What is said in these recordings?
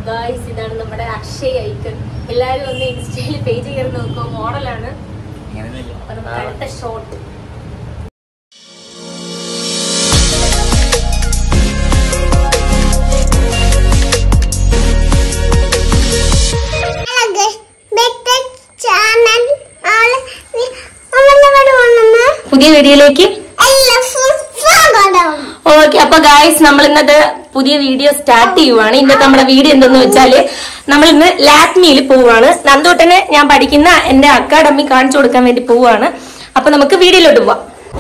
Guys ഇതാണ് നമ്മുടെ Akshay icon എല്ലാരും ഒന്ന് ഇൻസ്റ്റയിൽ പേജ് കയറി നോക്കുക മോഡലാണ് അപ്പൊ നമുക്ക് അടുത്ത ഷോട്ട് ചാനൽ നമ്മളവിടെ വന്നു പുതിയ വീഡിയോയിലേക്ക് എല്ലാവർക്കും സ്വാഗതം ഓക്കെ അപ്പൊ ഗായ്സ് നമ്മൾ ഇന്നത്തെ പുതിയ വീഡിയോ സ്റ്റാർട്ട് ചെയ്യുവാണ് ഇന്നത്തെ നമ്മുടെ വീഡിയോ എന്തെന്ന് വെച്ചാല് നമ്മൾ ഇന്ന് ലാക്മിയിൽ പോവാണ് നന്ദോട്ടന് ഞാൻ പഠിക്കുന്ന എന്റെ അക്കാഡമി കാണിച്ചു കൊടുക്കാൻ വേണ്ടി പോവാണ് അപ്പൊ നമുക്ക് വീഡിയോയിലോട്ട് പോവാം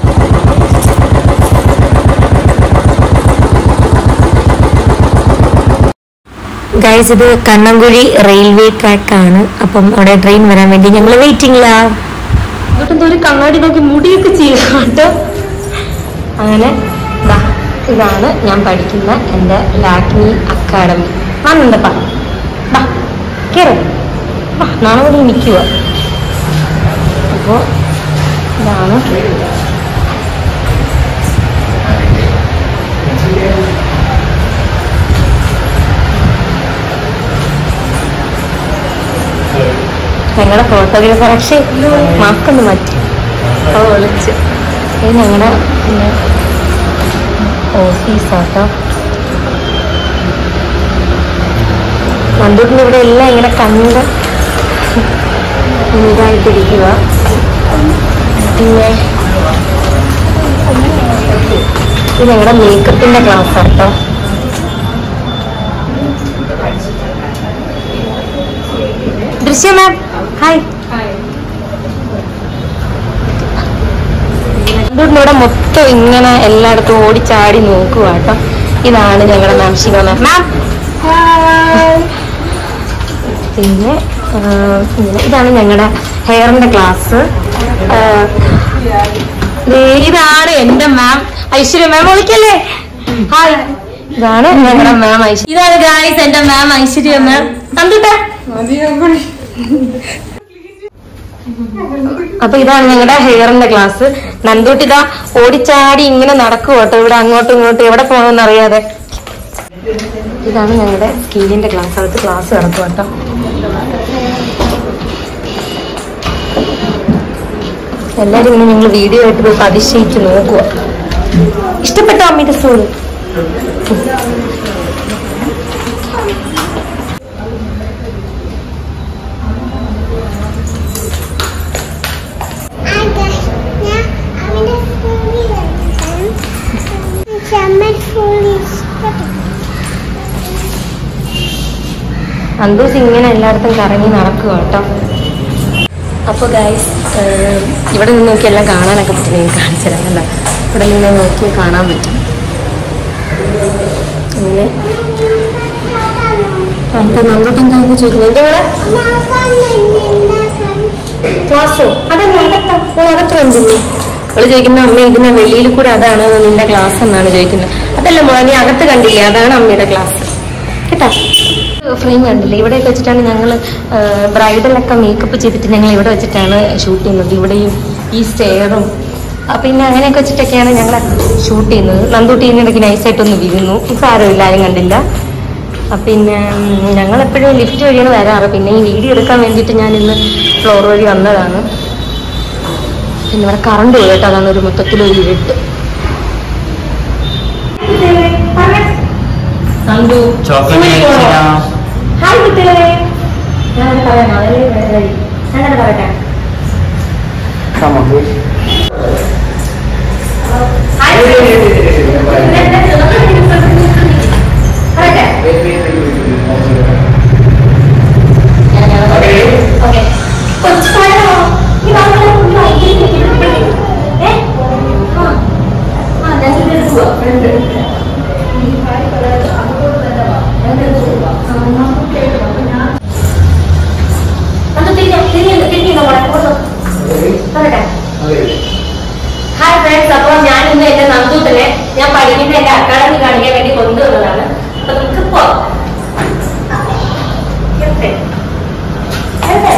ഗൈസ് ഇത് കണ്ണങ്കുഴി റെയിൽവേ ട്രാക്ക് ആണ് അപ്പം അവിടെ ട്രെയിൻ വരാൻ വേണ്ടി ഞങ്ങൾ വെയിറ്റിംഗിലാ എന്നിട്ട് ഒരു കണ്ണാടി നോക്കി മുടിയൊക്കെ ചെയ്യുക കേട്ടോ അങ്ങനെ ദാ ഇതാണ് ഞാൻ പഠിക്കുന്ന എൻ്റെ ലാക്മി അക്കാഡമി വന്നുണ്ടപ്പാ വാ കയറും വാ നാളെ കൂടി നിൽക്കുക അപ്പോൾ ഇതാണ് ഞങ്ങളുടെ ഫോട്ടോഗ്രാഫർ പക്ഷേ മാസ്ക് ഒന്ന് മാറ്റി അത് വിളിച്ച് ഇത് ഞങ്ങളുടെ പിന്നെ ഓഫീസാട്ടോ നന്ദൂട്ടിന് ഇവിടെ എല്ലാം ഇങ്ങനെ കണ്ട് ഇതായിട്ടിരിക്കുക പിന്നെ ഇത് ഞങ്ങളുടെ മേക്കപ്പിന്റെ ക്ലാസ് ആട്ടോ ദൃശ്യ മാം ഹായ് ഇവിടെ മൊത്തം ഇങ്ങനെ എല്ലായിടത്തും ഓടിച്ചാടി നോക്കുക കേട്ടോ ഇതാണ് ഞങ്ങളുടെ മാം ശിവ മാം മാം പിന്നെ ആ, ഇങ്ങനെ ഇതാണ് ഞങ്ങളുടെ ഹെയറിന്റെ ക്ലാസ് ഇതാണ് എന്റെ മാം ഐശ്വര്യ മാം വിളിക്കല്ലേ ഹായ് ഇതാണ് ഞങ്ങളുടെ മാം ഐശ്വര്യ ഇതാണ് ഗായ്സ് എന്റെ മാം ഐശ്വര്യ മാം കണ്ടിട്ടെ അപ്പൊ ഇതാണ് ഞങ്ങളുടെ ഹെയറിന്റെ ക്ലാസ് നന്ദൂട്ടി ഇതാ ഓടിച്ചാടി ഇങ്ങനെ നടക്കും കേട്ടോ ഇവിടെ അങ്ങോട്ടും ഇങ്ങോട്ടും എവിടെ പോകണമെന്ന് അറിയാതെ ഇതാണ് ഞങ്ങളുടെ സ്കിന്നിന്റെ ക്ലാസ് അകത്ത് ക്ലാസ് നടക്കും കേട്ടോ എല്ലാരും ഇങ്ങനെ ഞങ്ങൾ വീഡിയോ ആയിട്ട് പോയി അതിശയിച്ച് നോക്കുക ഇഷ്ടപ്പെട്ടോ അമ്മിന്റെ സ്കൂള് ഞാൻ അവന്റെ സ്കൂളിൽ ചമ്മൽ സ്കൂളിൽ ഇഷ്ടപ്പെട്ടു അന്തൂസ് ഇങ്ങനെ എല്ലായിടത്തും കറങ്ങി നടക്കുക കേട്ടോ അപ്പോൾ ഗൈസ് ഇവിടെ നിന്ന് നോക്കി എല്ലാം കാണാനൊക്കെ പറ്റും നിങ്ങൾക്ക് കാണിച്ചു തരാം അല്ല ഇവിടെ നിന്ന് നോക്കി കാണാൻ പറ്റും അങ്ങനെ എന്താ നമ്മളോട്ട് എന്താ ചോദിക്കുന്നത് എന്താ ക്ലാസ്സോ അതല്ല അകത്താ ഓ അകത്ത് കണ്ടില്ലേ അവള് ചോദിക്കുന്ന അമ്മ ഇതിന്റെ വെളിയിൽ കൂടെ അതാണ് നിന്റെ ക്ലാസ് എന്നാണ് ചോദിക്കുന്നത് അതല്ല മോളെ നീ അകത്ത് കണ്ടില്ലേ അതാണ് അമ്മയുടെ ക്ലാസ് കേട്ടോ ഫ്രെയിം കണ്ടില്ലേ ഇവിടെയൊക്കെ വെച്ചിട്ടാണ് ഞങ്ങൾ ബ്രൈഡലൊക്കെ മേക്കപ്പ് ചെയ്തിട്ട് ഞങ്ങൾ ഇവിടെ വെച്ചിട്ടാണ് ഷൂട്ട് ചെയ്യുന്നത് ഇവിടെയും ഈ സ്റ്റെയറും പിന്നെ അങ്ങനെയൊക്കെ വെച്ചിട്ടൊക്കെയാണ് ഞങ്ങൾ ഷൂട്ട് ചെയ്യുന്നത് നന്ദൂട്ടി ഇതിനിടയ്ക്ക് നൈസായിട്ടൊന്ന് വീഴുന്നു സാരമില്ല ആരും കണ്ടില്ല അപ്പൊ പിന്നെ ഞങ്ങൾ എപ്പോഴും ലിഫ്റ്റ് വഴിയാണ് വരാറ് പിന്നെ ഈ വീഡിയോ എടുക്കാൻ വേണ്ടിയിട്ട് ഞാൻ ഇന്ന് ഫ്ലോർ വഴി വന്നതാണ് പിന്നെ ഇവിടെ കറണ്ട് പോയി കേട്ടോ അതാണ് ഒരു മൊത്തത്തിലൊരു ഇരുട്ട് നന്ദു ചോക്ലേറ്റ് കഴിച്ചില്ല. ഹായ് കുട്ടികളെ ഞാനത് പറയാനോ അതല്ലേ ready? ഞാനത് പറയട്ടെ ഹായ് പറയട്ടെ ഓക്കെ കൊച്ചു പറയാമോ ഈ വാക്കുകളെ കുഞ്ഞു വായിക്കുന്നു ഏ ആ ആ ഞാൻ ഇത് എടുക്കുക ഫ്രണ്ട് ഹായ് ഫ്രണ്ട്സ് അപ്പൊ ഞാൻ ഇന്ന് എന്റെ നന്ദൂട്ടനെ ഞാൻ പഠിക്കുന്ന എന്റെ അക്കാഡമി കാണിക്കാൻ വേണ്ടി കൊണ്ടുവന്നതാണ് അപ്പൊ നമുക്ക് പോവാം കേട്ടെ? കേട്ടെ?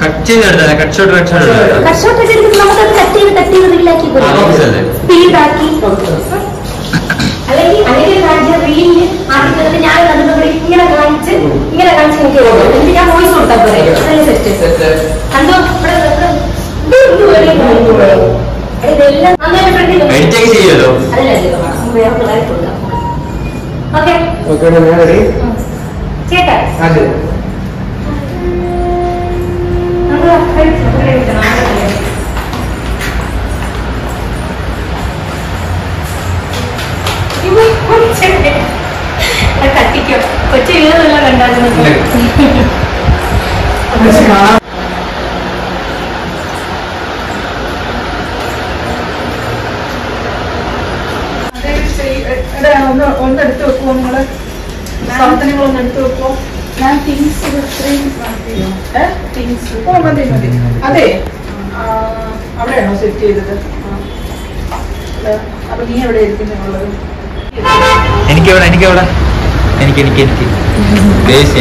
കട്ട് ചെയ്തെടുത്താ കട്ട് ഷോട്ട് കട്ട് ഷോട്ട് എടുത്താ കർഷകർക്ക് എടുത്ത് നമുക്കത് കട്ട് ചെയ്ത് കട്ട് ചെയ്ത് റീലാക്കി ആ, ഓഫീസ് അല്ലേ? സ്പീഡാക്കി അല്ലെങ്കിൽ അല്ലെങ്കിൽ കാണിച്ച റീലില് ആദ്യം തന്നെ ഞാൻ കണ്ടപ്പോൾ ഇങ്ങനെ കാണിച്ച് ഇങ്ങനെ കാണിച്ച് എനിക്ക് ഓടും എന്നിട്ട് ഞാൻ വോയിസ് കൊടുത്താൽ പോരെ അതല്ലേ സെറ്റ് കണ്ടോ ഇവിടെ ഇവിടെ ഇതൊന്നും ഒരു കാണിക്കുമ്പോഴേ. ഇതെല്ലാം നന്നായിട്ട് front ൽ വെക്കും. എഡിറ്റ് ഒക്കെ ചെയ്യുമല്ലോ അതല്ലേ ഇത് നമുക്ക് വേറെ പിള്ളേരെ കൊടുക്കാം ഓക്കെ ഓക്കെ ഞാൻ റെഡി ചേട്ടാ അതെ നമുക്ക് കഴിച്ചു കഴിക്കണം അങ്ങനെ കത്തിക്കോ കൊച്ചു വീടുള്ള കണ്ടായിരുന്നു ഒന്ന് ഒന്ന് എടുത്ത് വെക്കുമോ നിങ്ങള് സാധനങ്ങൾ ഒന്ന് എടുത്ത് വെക്കുമോ ഞാൻ തിങ്സ് ഇത്രയും തിങ്സ് ഓ മതി മതി അതെ ആ, അവിടെയാണോ സെറ്റ് ചെയ്തത് ആ. അല്ല, അപ്പൊ നീ എവിടെ ഇരിക്കുന്നുള്ളത് എനിക്ക് എവിടെ എനിക്ക് എവിടെ എനിക്ക് എനിക്ക് എനിക്ക് ദേശീയ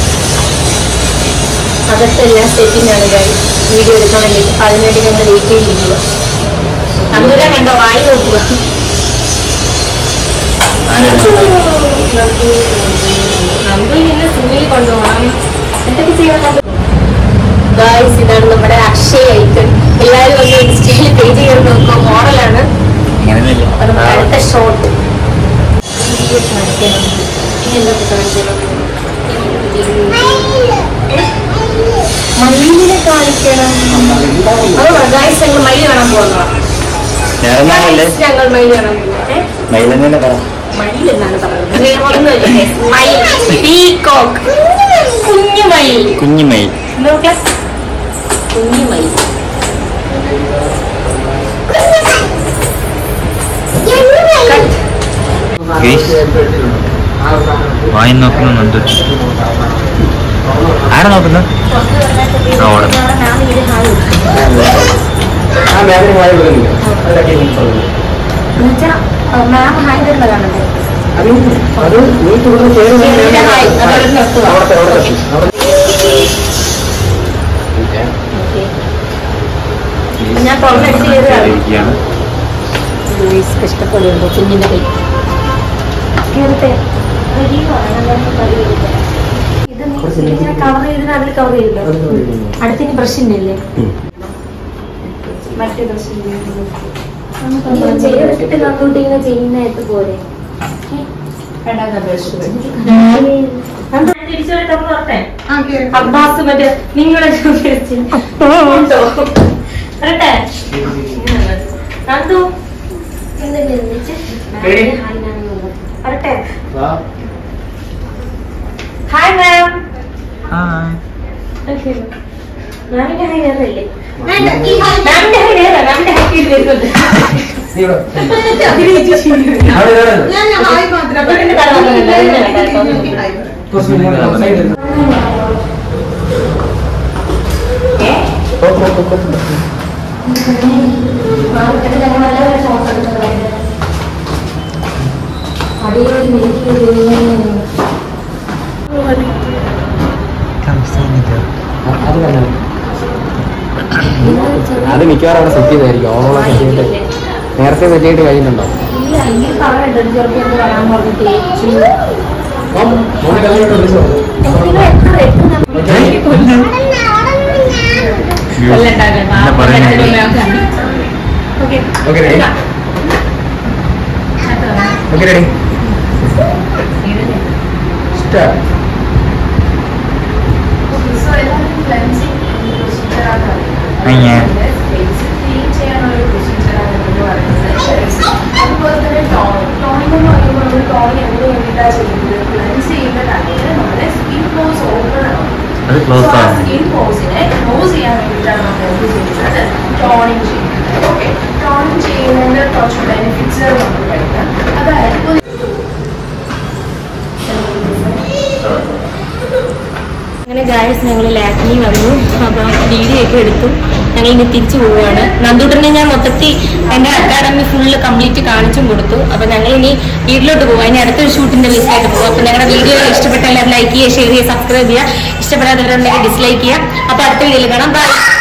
അകത്തെല്ലാം സെറ്റിംഗ് ആണ് കാര്യം വീഡിയോ എടുക്കാൻ വേണ്ടിയിട്ട് അപ്പൊ അതിനുവേണ്ടി ഞങ്ങൾ വെയിറ്റ് ചെയ്തിരിക്കുക അന്നൂര കണ്ടോ വായി നോക്കുക നമുക്ക് ഇന്ന് സൂയിൽ കൊണ്ടുപോകണം എന്തൊക്കെ ചെയ്യണം ഗായ്സ് ഇതാണ് നമ്മുടെ അക്ഷയ ഐക്കൺ എല്ലാവരും ഒന്ന് ഇൻസ്റ്റയിൽ പേജ് കയറി നോക്കുക മോഡലാണ് അങ്ങനെയൊന്നുമില്ല അപ്പൊ നമുക്ക് അടുത്ത ഷോട്ട് കാണിക്കണം ഇനി എന്തൊക്കെ കാണിക്കണം മയിലിനെ കാണിക്കണം അത് ഗായ്സ് ഞങ്ങൾ മയിൽ കാണാൻ പോകുന്നതാണ് ഞാനല്ലേ Guys, ഞങ്ങൾ മയിൽ കാണാൻ പോകുന്നത് ഏ? മൈലെന്നെ പറ മയിൽ എന്നാണ് പറയുന്നത് വേറെ ഒന്നുമില്ല guys. മയിൽ പീകോക്ക് കുഞ്ഞു മയിൽ കുഞ്ഞു മയിൽ നോക്കാം കുഞ്ഞു മയിൽ ഗൈസ് വായി നോക്കുന്നുണ്ട് ആരാ നോക്കുന്നത് ആ, ഓടുന്നു. ആ ബാഗിന് വായി വിടുന്നില്ല അത് കട്ടി നിൽക്കുന്നു. മാം ഹായ് തരുന്നതാണല്ലേ അത് അത് നീ തുടർന്ന് ചേരുന്ന ചേരുന്ന ഹായ്. അതവിടെ നിർത്തുക. അവിടെ അവിടെ തട്ടി. അവിടെ ഞാൻ തുറന്നടിച്ച് കയറുകയാണ് ഇരിക്കുകയാണ്. ലൂയിസ് കഷ്ടപ്പെടുന്നുണ്ടോ കുഞ്ഞിന്റെ കൈ കേറട്ടെ ഇത് കവർ ചെയ്തിട്ട് അതിൽ കവർ ചെയ്തില്ലോ അടുത്തിന് ബ്രഷിന്റെ അല്ലേ മറ്റേ ബ്രഷിന്റെ ചെയ്തിട്ട് കമ്പ്യൂട്ട് ഇങ്ങനെ ചെയ്യുന്നതായിട്ട് പോരെ തിരിച്ചു വരട്ടെ പറഞ്ഞേ അബ്ബാസ് മറ്റേ നിങ്ങളെ ഉണ്ടോ വരട്ടെ നന്ദു വരട്ടെ ഹായ് മാം ഹായ്. മാമിന്റെ ഹൈ വേറല്ലേ മാമിന്റെ ഹൈ വേറെ മാമിന്റെ ഹൈ വരുന്നുണ്ട് നീ ഇവിടെ. അവിടെ ഇവിടെ. കുറച്ച് മുന്നോട്ട് വാ, സൈഡിൽ നിന്ന്. പോ, പോ, പോ, പോ, പോ. അത് തന്നെ അത് മിക്കവാറും അവിടെ സെറ്റ് ചെയ്തായിരിക്കും ഓണോളം സെറ്റ് ചെയ്തിട്ട് നേരത്തെ സെറ്റ് ചെയ്തിട്ട് കഴിഞ്ഞിട്ടുണ്ടോ മോനെ കല്യാണം വിളിച്ചോ എന്താ പറയുന്നത് okay ready okay ready start അയ്യേ. അതുപോലെ തന്നെ ടോണിംഗ് എന്ന് പറയുമ്പോൾ നമ്മൾ ടോണിംഗ് എന്തിനു വേണ്ടിയിട്ടാണ് ചെയ്യുന്നത് ക്ലെൻസ് ചെയ്യുന്ന ടൈമിൽ നമ്മുടെ സ്കിൻ പോസ് ഓപ്പൺ ആവും അത് ക്ലോസ് ആണ് സ്കിൻ പോസിനെ ക്ലോസ് ചെയ്യാൻ വേണ്ടിയിട്ടാണ് നമ്മൾ എന്ത് ചെയ്യുന്നത് ടോണിംഗ് ചെയ്യുന്നത് ഓക്കെ ടോണിംഗ് ചെയ്യുന്നതിന്റെ കുറച്ച് ബെനിഫിറ്റ്സ് നമ്മൾ പഠിക്കാം അതായത് ഒരു അങ്ങനെ ഗായസ് ഞങ്ങൾ ലാക്മി വന്നു അപ്പം വീഡിയോ ഒക്കെ എടുത്തു ഞങ്ങൾ ഇനി തിരിച്ചു പോവുകയാണ് നന്ദൂട്ടനെ ഞാൻ മൊത്തത്തിൽ എന്റെ അക്കാഡമി ഫുള്ള് കംപ്ലീറ്റ് കാണിച്ചും കൊടുത്തു അപ്പൊ ഞങ്ങൾ ഇനി വീട്ടിലോട്ട് പോവാം ഇനി അടുത്തൊരു ഷൂട്ടിന്റെ ബേസിലായിട്ട് പോകും അപ്പൊ ഞങ്ങളുടെ വീഡിയോ ഇഷ്ടപ്പെട്ട എല്ലാവരും ലൈക്ക് ചെയ്യുക ഷെയർ ചെയ്യുക സബ്സ്ക്രൈബ് ചെയ്യുക ഇഷ്ടപ്പെടാത്തവരുണ്ടെങ്കിൽ ഡിസ്ലൈക്ക് ചെയ്യുക അപ്പൊ അടുത്ത വീഡിയോയിൽ കാണാം ബൈ